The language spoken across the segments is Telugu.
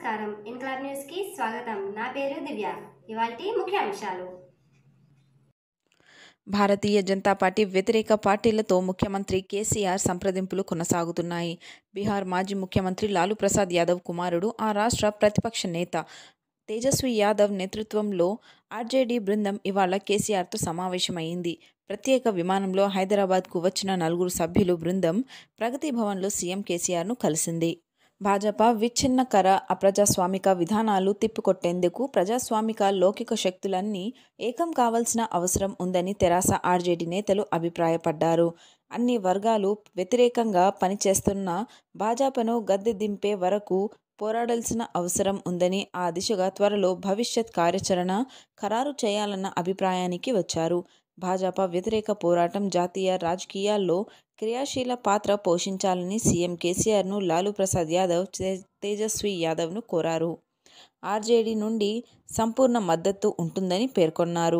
నమస్కారం ఇన్క్లాబ్ న్యూస్ కి స్వాగతం నా పేరు దివ్య ఇవాల్టి ముఖ్యాంశాలు భారతీయ జనతా పార్టీ వ్యతిరేక పార్టీలతో ముఖ్యమంత్రి కేసీఆర్ సంప్రదింపులు కొనసాగుతున్నాయి బీహార్ మాజీ ముఖ్యమంత్రి లాలూ ప్రసాద్ యాదవ్ కుమారుడు ఆ రాష్ట్ర ప్రతిపక్ష నేత తేజస్వి యాదవ్ నేతృత్వంలో ఆర్జేడీ బృందం ఇవాళ కేసీఆర్తో సమావేశమైంది ప్రత్యేక విమానంలో హైదరాబాద్కు వచ్చిన నలుగురు సభ్యులు బృందం ప్రగతి భవన్లో సీఎం కేసీఆర్ను కలిసింది భాజపా విచ్ఛిన్నకర అప్రజాస్వామిక విధానాలు తిప్పికొట్టేందుకు ప్రజాస్వామిక లౌకిక శక్తులన్నీ ఏకం కావాల్సిన అవసరం ఉందని తెరాస ఆర్జేడీ నేతలు అభిప్రాయపడ్డారు అన్ని వర్గాలు వ్యతిరేకంగా పనిచేస్తున్న భాజపాను గద్దె దింపే వరకు పోరాడాల్సిన అవసరం ఉందని ఆ దిశగా త్వరలో భవిష్యత్ కార్యాచరణ ఖరారు చేయాలన్న అభిప్రాయానికి వచ్చారు భాజపా వ్యతిరేక పోరాటం జాతీయ రాజకీయాల్లో క్రియాశీల పాత్ర పోషించాలని సీఎం కేసీఆర్ను లాలూ ప్రసాద్ యాదవ్ తే- తేజస్వి యాదవ్ను కోరారు ఆర్జేడీ నుండి సంపూర్ణ మద్దతు ఉంటుందని పేర్కొన్నారు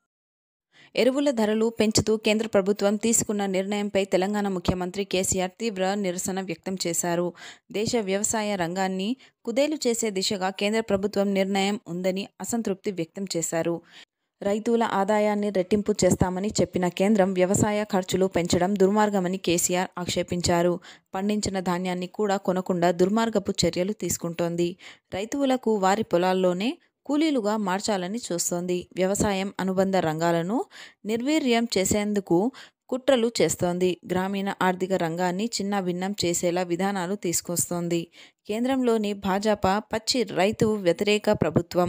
ఎరువుల ధరలు పెంచుతూ కేంద్ర ప్రభుత్వం తీసుకున్న నిర్ణయంపై తెలంగాణ ముఖ్యమంత్రి కేసీఆర్ తీవ్ర నిరసన వ్యక్తం చేశారు దేశ వ్యవసాయ రంగాన్ని కుదేలు చేసే దిశగా కేంద్ర ప్రభుత్వం నిర్ణయం ఉందని అసంతృప్తి వ్యక్తం చేశారు రైతుల ఆదాయాన్ని రెట్టింపు చేస్తామని చెప్పిన కేంద్రం వ్యవసాయ ఖర్చులు పెంచడం దుర్మార్గమని కేసీఆర్ ఆక్షేపించారు పండించిన ధాన్యాన్ని కూడా కొనకుండా దుర్మార్గపు చర్యలు తీసుకుంటోంది రైతులకు వారి పొలాల్లోనే కూలీలుగా మార్చాలని చూస్తోంది వ్యవసాయం అనుబంధ రంగాలను నిర్వీర్యం చేసేందుకు కుట్రలు చేస్తోంది గ్రామీణ ఆర్థిక రంగాన్ని చిన్నాభిన్నం చేసేలా విధానాలు తీసుకొస్తోంది కేంద్రంలోని భాజపా పచ్చి రైతు వ్యతిరేక ప్రభుత్వం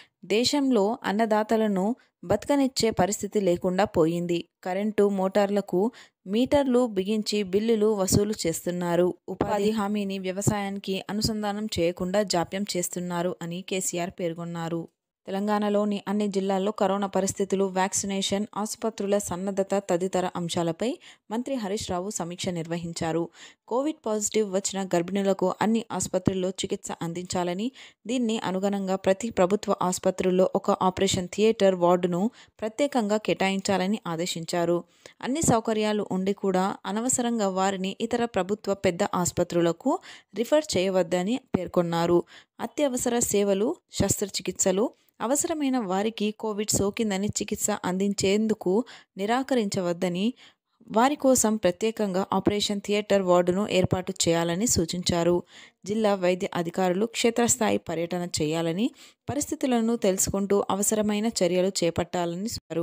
దేశంలో అన్నదాతలను బతకనిచ్చే పరిస్థితి లేకుండా పోయింది కరెంటు మోటార్లకు మీటర్లు బిగించి బిల్లులు వసూలు చేస్తున్నారు ఉపాధి హామీని వ్యవసాయానికి అనుసంధానం చేయకుండా జాప్యం చేస్తున్నారు అని కేసీఆర్ పేర్కొన్నారు తెలంగాణలోని అన్ని జిల్లాల్లో కరోనా పరిస్థితులు వ్యాక్సినేషన్ ఆసుపత్రుల సన్నద్ధత తదితర అంశాలపై మంత్రి హరీష్ రావు సమీక్ష నిర్వహించారు కోవిడ్ పాజిటివ్ వచ్చిన గర్భిణులకు అన్ని ఆసుపత్రుల్లో చికిత్స అందించాలని దీన్ని అనుగుణంగా ప్రతి ప్రభుత్వ ఆసుపత్రుల్లో ఒక ఆపరేషన్ థియేటర్ వార్డును ప్రత్యేకంగా కేటాయించాలని ఆదేశించారు అన్ని సౌకర్యాలు ఉండి కూడా అనవసరంగా వారిని ఇతర ప్రభుత్వ పెద్ద ఆసుపత్రులకు రిఫర్ చేయవద్దని పేర్కొన్నారు అత్యవసర సేవలు శస్త్రచికిత్సలు అవసరమైన వారికి కోవిడ్ సోకిందని చికిత్స అందించేందుకు నిరాకరించవద్దని వారి కోసం ప్రత్యేకంగా ఆపరేషన్ థియేటర్ వార్డును ఏర్పాటు చేయాలని సూచించారు జిల్లా వైద్య అధికారులు క్షేత్రస్థాయి పర్యటన చేయాలని పరిస్థితులను తెలుసుకుంటూ అవసరమైన చర్యలు చేపట్టాలని చెప్పారు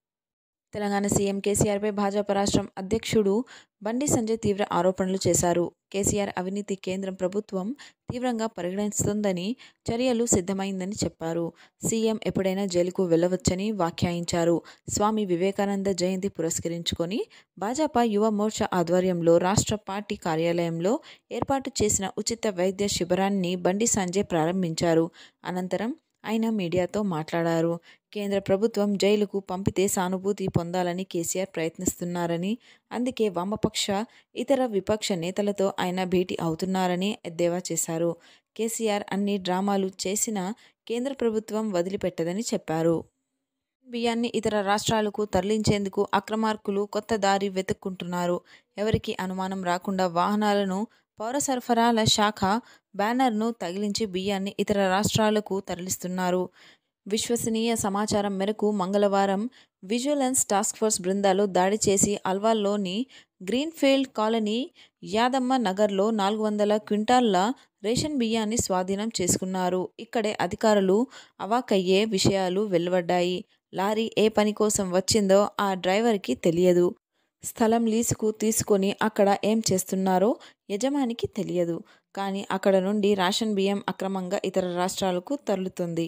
తెలంగాణ సీఎం కేసీఆర్పై భాజపా రాష్ట్రం అధ్యక్షుడు బండి సంజయ్ తీవ్ర ఆరోపణలు చేశారు కేసీఆర్ అవినీతి కేంద్రం ప్రభుత్వం తీవ్రంగా పరిగణిస్తుందని చర్యలు సిద్ధమైందని చెప్పారు సీఎం ఎప్పుడైనా జైలుకు వెళ్ళవచ్చని వ్యాఖ్యానించారు స్వామి వివేకానంద జయంతి పురస్కరించుకొని భాజపా యువ మోర్చా ఆధ్వర్యంలో రాష్ట్ర పార్టీ కార్యాలయంలో ఏర్పాటు చేసిన ఉచిత వైద్య శిబిరాన్ని బండి సంజయ్ ప్రారంభించారు అనంతరం ఆయన మీడియాతో మాట్లాడారు కేంద్ర ప్రభుత్వం జైలుకు పంపితే సానుభూతి పొందాలని కేసీఆర్ ప్రయత్నిస్తున్నారని అందుకే వామపక్ష ఇతర విపక్ష నేతలతో ఆయన భేటీ అవుతున్నారని ఎద్దేవా చేశారు కేసీఆర్ అన్ని డ్రామాలు చేసినా కేంద్ర ప్రభుత్వం వదిలిపెట్టదని చెప్పారు బియ్యాన్ని ఇతర రాష్ట్రాలకు తరలించేందుకు అక్రమార్కులు కొత్త దారి వెతుక్కుంటున్నారు ఎవరికి అనుమానం రాకుండా వాహనాలను పౌర సరఫరాల శాఖ బ్యానర్ను తగిలించి బియ్యాన్ని ఇతర రాష్ట్రాలకు తరలిస్తున్నారు విశ్వసనీయ సమాచారం మేరకు మంగళవారం విజిలెన్స్ టాస్క్ ఫోర్స్ బృందాలు దాడి చేసి అల్వాల్లోని గ్రీన్ఫీల్డ్ కాలనీ యాదమ్మ నగర్లో నాలుగు వందల క్వింటాళ్ల రేషన్ బియ్యాన్ని స్వాధీనం చేసుకున్నారు ఇక్కడే అధికారులు అవాకయ్యే విషయాలు వెలువడ్డాయి లారీ ఏ పని కోసం వచ్చిందో ఆ డ్రైవర్కి తెలియదు స్థలం లీజుకు తీసుకొని అక్కడ ఏం చేస్తున్నారో యజమానికి తెలియదు కానీ అక్కడ నుండి రేషన్ బియ్యం అక్రమంగా ఇతర రాష్ట్రాలకు తరలుతుంది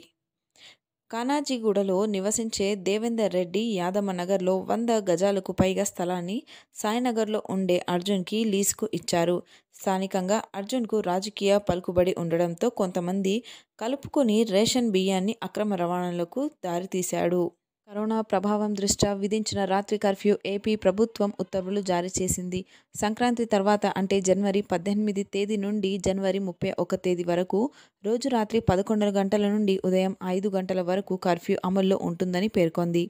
కానాజీగూడలో నివసించే దేవేందర్ రెడ్డి యాదమ్మ నగర్లో వంద గజాలకు పైగా స్థలాన్ని సాయినగర్లో ఉండే అర్జున్కి లీజుకు ఇచ్చారు స్థానికంగా అర్జున్కు రాజకీయ పలుకుబడి ఉండడంతో కొంతమంది కలుపుకొని రేషన్ బియ్యాన్ని అక్రమ రవాణాలకు దారితీశాడు కరోనా ప్రభావం దృష్ట్యా విధించిన రాత్రి కర్ఫ్యూ ఏపీ ప్రభుత్వం ఉత్తర్వులు జారీ చేసింది సంక్రాంతి తర్వాత అంటే జనవరి పద్దెనిమిది తేదీ నుండి జనవరి ముప్పై ఒక తేదీ వరకు రోజు రాత్రి పదకొండు గంటల నుండి ఉదయం ఐదు గంటల వరకు కర్ఫ్యూ అమల్లో ఉంటుందని పేర్కొంది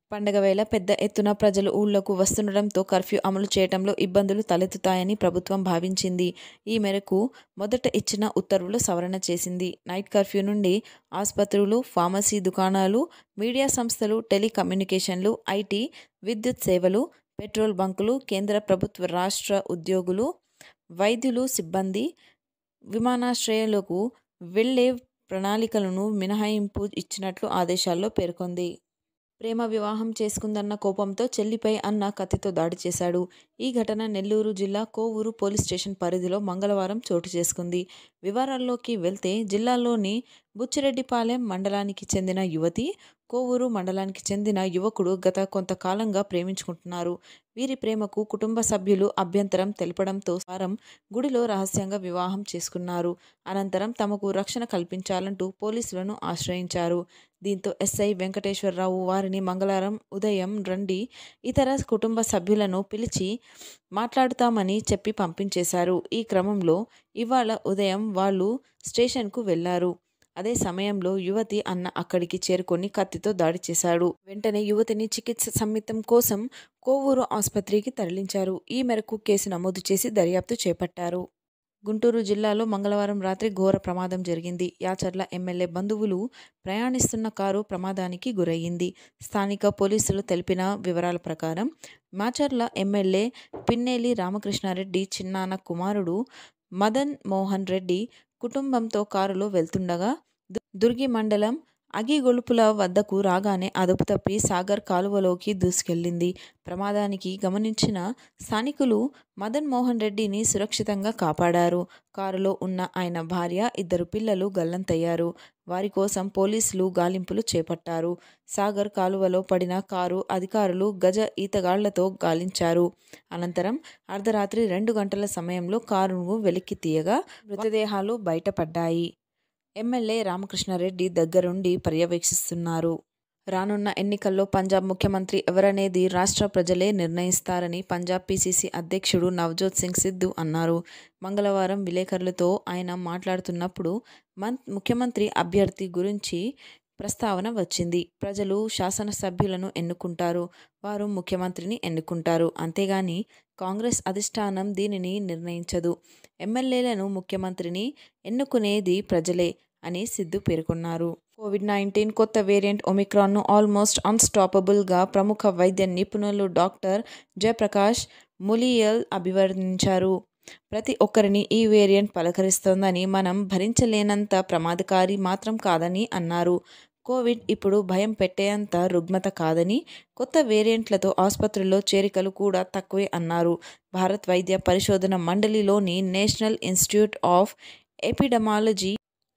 పండగ వేళ పెద్ద ఎత్తున ప్రజలు ఊళ్లకు వస్తుండటంతో కర్ఫ్యూ అమలు చేయడంలో ఇబ్బందులు తలెత్తుతాయని ప్రభుత్వం భావించింది ఈ మేరకు మొదట ఇచ్చిన ఉత్తర్వులు సవరణ చేసింది నైట్ కర్ఫ్యూ నుండి ఆసుపత్రులు ఫార్మసీ దుకాణాలు మీడియా సంస్థలు టెలికమ్యూనికేషన్లు ఐటీ విద్యుత్ సేవలు పెట్రోల్ బంకులు కేంద్ర ప్రభుత్వ రాష్ట్ర ఉద్యోగులు వైద్యులు సిబ్బంది విమానాశ్రయాలకు వెళ్లే ప్రణాళికలను మినహాయింపు ఇచ్చినట్లు ఆదేశాల్లో పేర్కొంది ప్రేమ వివాహం చేసుకుందన్న కోపంతో చెల్లిపై అన్న కత్తితో దాడి చేశాడు ఈ ఘటన నెల్లూరు జిల్లా కోవూరు పోలీస్ స్టేషన్ పరిధిలో మంగళవారం చోటు చేసుకుంది వివరాల్లోకి వెళ్తే జిల్లాలోని బుచ్చిరెడ్డిపాలెం మండలానికి చెందిన యువతి కోవూరు మండలానికి చెందిన యువకుడు గత కొంతకాలంగా ప్రేమించుకుంటున్నారు వీరి ప్రేమకు కుటుంబ సభ్యులు అభ్యంతరం తెలపడంతో వారం గుడిలో రహస్యంగా వివాహం చేసుకున్నారు అనంతరం తమకు రక్షణ కల్పించాలంటూ పోలీసులను ఆశ్రయించారు దీంతో ఎస్ఐ వెంకటేశ్వరరావు వారిని మంగళవారం ఉదయం రండి ఇతర కుటుంబ సభ్యులను పిలిచి మాట్లాడుతామని చెప్పి పంపించేశారు ఈ క్రమంలో ఇవాళ ఉదయం వాళ్ళు స్టేషన్కు వెళ్లారు అదే సమయంలో యువతి అన్న అక్కడికి చేరుకొని కత్తితో దాడి చేశాడు వెంటనే యువతిని చికిత్స సమ్మితం కోసం కోవూరు ఆసుపత్రికి తరలించారు ఈ మేరకు కేసు నమోదు చేసి దర్యాప్తు చేపట్టారు గుంటూరు జిల్లాలో మంగళవారం రాత్రి ఘోర ప్రమాదం జరిగింది యాచర్ల ఎమ్మెల్యే బంధువులు ప్రయాణిస్తున్న కారు ప్రమాదానికి గురయ్యింది స్థానిక పోలీసులు తెలిపిన వివరాల ప్రకారం మాచర్ల ఎమ్మెల్యే పిన్నేలి రామకృష్ణారెడ్డి చిన్నాన్న కుమారుడు మదన్ మోహన్ రెడ్డి కుటుంబంతో కారులో వెళ్తుండగా దుర్గి మండలం అగిగొలుపుల వద్దకు రాగానే అదుపు తప్పి సాగర్ కాలువలోకి దూసుకెళ్లింది ప్రమాదానికి గమనించిన స్థానికులు మదన్ మోహన్ రెడ్డిని సురక్షితంగా కాపాడారు కారులో ఉన్న ఆయన భార్య ఇద్దరు పిల్లలు గల్లంతయ్యారు వారి కోసం పోలీసులు గాలింపులు చేపట్టారు సాగర్ కాలువలో పడిన కారు అధికారులు గజ ఈతగాళ్లతో గాలించారు అనంతరం అర్ధరాత్రి రెండు గంటల సమయంలో కారును వెలికి తీయగా మృతదేహాలు బయటపడ్డాయి ఎమ్మెల్యే రామకృష్ణారెడ్డి దగ్గరుండి పర్యవేక్షిస్తున్నారు రానున్న ఎన్నికల్లో పంజాబ్ ముఖ్యమంత్రి ఎవరనేది రాష్ట్ర ప్రజలే నిర్ణయిస్తారని పంజాబ్ పీసీసీ అధ్యక్షుడు నవజోత్ సింగ్ సిద్ధు అన్నారు మంగళవారం విలేకరులతో ఆయన మాట్లాడుతున్నప్పుడు మన్ ముఖ్యమంత్రి అభ్యర్థి గురించి ప్రస్తావన వచ్చింది ప్రజలు శాసనసభ్యులను ఎన్నుకుంటారు వారు ముఖ్యమంత్రిని ఎన్నుకుంటారు అంతేగాని కాంగ్రెస్ అధిష్టానం దీనిని నిర్ణయించదు ఎమ్మెల్యేలను ముఖ్యమంత్రిని ఎన్నుకునేది ప్రజలే అని సిద్ధు పేర్కొన్నారు కోవిడ్ నైన్టీన్ కొత్త వేరియంట్ ఒమిక్రాన్ను ఆల్మోస్ట్ అన్స్టాపబుల్గా ప్రముఖ వైద్య నిపుణులు డాక్టర్ జయప్రకాష్ ములియల్ అభివర్ణించారు ప్రతి ఒక్కరిని ఈ వేరియంట్ పలకరిస్తోందని మనం భరించలేనంత ప్రమాదకారి మాత్రం కాదని అన్నారు కోవిడ్ ఇప్పుడు భయం పెట్టేంత రుగ్మత కాదని కొత్త వేరియంట్లతో ఆసుపత్రుల్లో చేరికలు కూడా తక్కువే అన్నారు భారత్ వైద్య పరిశోధన మండలిలోని నేషనల్ ఇన్స్టిట్యూట్ ఆఫ్ ఎపిడమాలజీ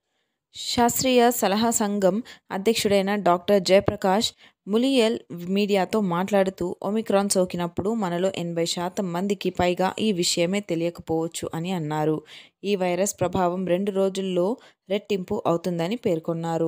శాస్త్రీయ సలహా సంఘం అధ్యక్షుడైన డాక్టర్ జయప్రకాష్ ములియల్ మీడియాతో మాట్లాడుతూ ఒమిక్రాన్ సోకినప్పుడు మనలో ఎనభై శాతం మందికి పైగా ఈ విషయమే తెలియకపోవచ్చు అని అన్నారు ఈ వైరస్ ప్రభావం రెండు రోజుల్లో రెట్టింపు అవుతుందని పేర్కొన్నారు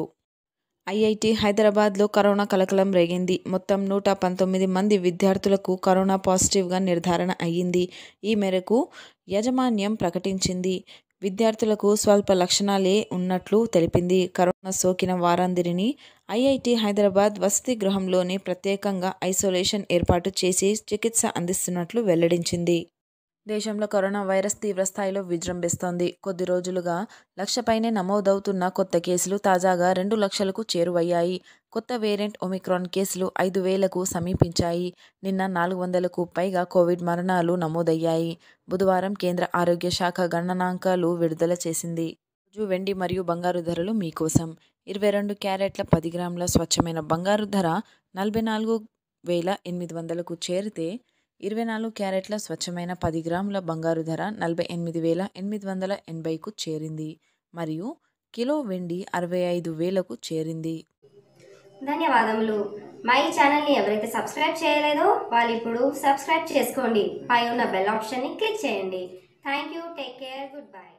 ఐఐటి హైదరాబాద్లో కరోనా కలకలం రేగింది మొత్తం నూట పంతొమ్మిది మంది విద్యార్థులకు కరోనా పాజిటివ్గా నిర్ధారణ అయ్యింది ఈ మేరకు యాజమాన్యం ప్రకటించింది విద్యార్థులకు స్వల్ప లక్షణాలే ఉన్నట్లు తెలిపింది కరోనా సోకిన వారందరినీ ఐఐటి హైదరాబాద్ వసతి గృహంలోనే ప్రత్యేకంగా ఐసోలేషన్ ఏర్పాటు చేసి చికిత్స అందిస్తున్నట్లు వెల్లడించింది దేశంలో కరోనా వైరస్ తీవ్రస్థాయిలో విజృంభిస్తోంది కొద్ది రోజులుగా లక్షపైనే నమోదవుతున్న కొత్త కేసులు తాజాగా రెండు లక్షలకు చేరువయ్యాయి కొత్త వేరియంట్ ఒమిక్రాన్ కేసులు ఐదు వేలకు సమీపించాయి నిన్న నాలుగు వందలకు పైగా కోవిడ్ మరణాలు నమోదయ్యాయి బుధవారం కేంద్ర ఆరోగ్య శాఖ గణనాంకాలు విడుదల చేసింది రోజు వెండి మరియు బంగారు ధరలు మీకోసం ఇరవై రెండు క్యారెట్ల పది గ్రాముల స్వచ్ఛమైన బంగారు ధర నలభై నాలుగు వేల ఎనిమిది వందలకు చేరితే ఇరవై నాలుగు క్యారెట్ల స్వచ్ఛమైన పది గ్రాముల బంగారు ధర నలభై ఎనిమిది వేల ఎనిమిది వందల ఎనభైకు చేరింది మరియు కిలో వెండి అరవై ఐదు వేలకు చేరింది ధన్యవాదములు మా ఈ ఛానల్ని ఎవరైతే సబ్స్క్రైబ్ చేయలేదో వాళ్ళు ఇప్పుడు సబ్స్క్రైబ్ చేసుకోండి పై ఉన్న బెల్ ఆప్షన్ని క్లిక్ చేయండి thank you take care good by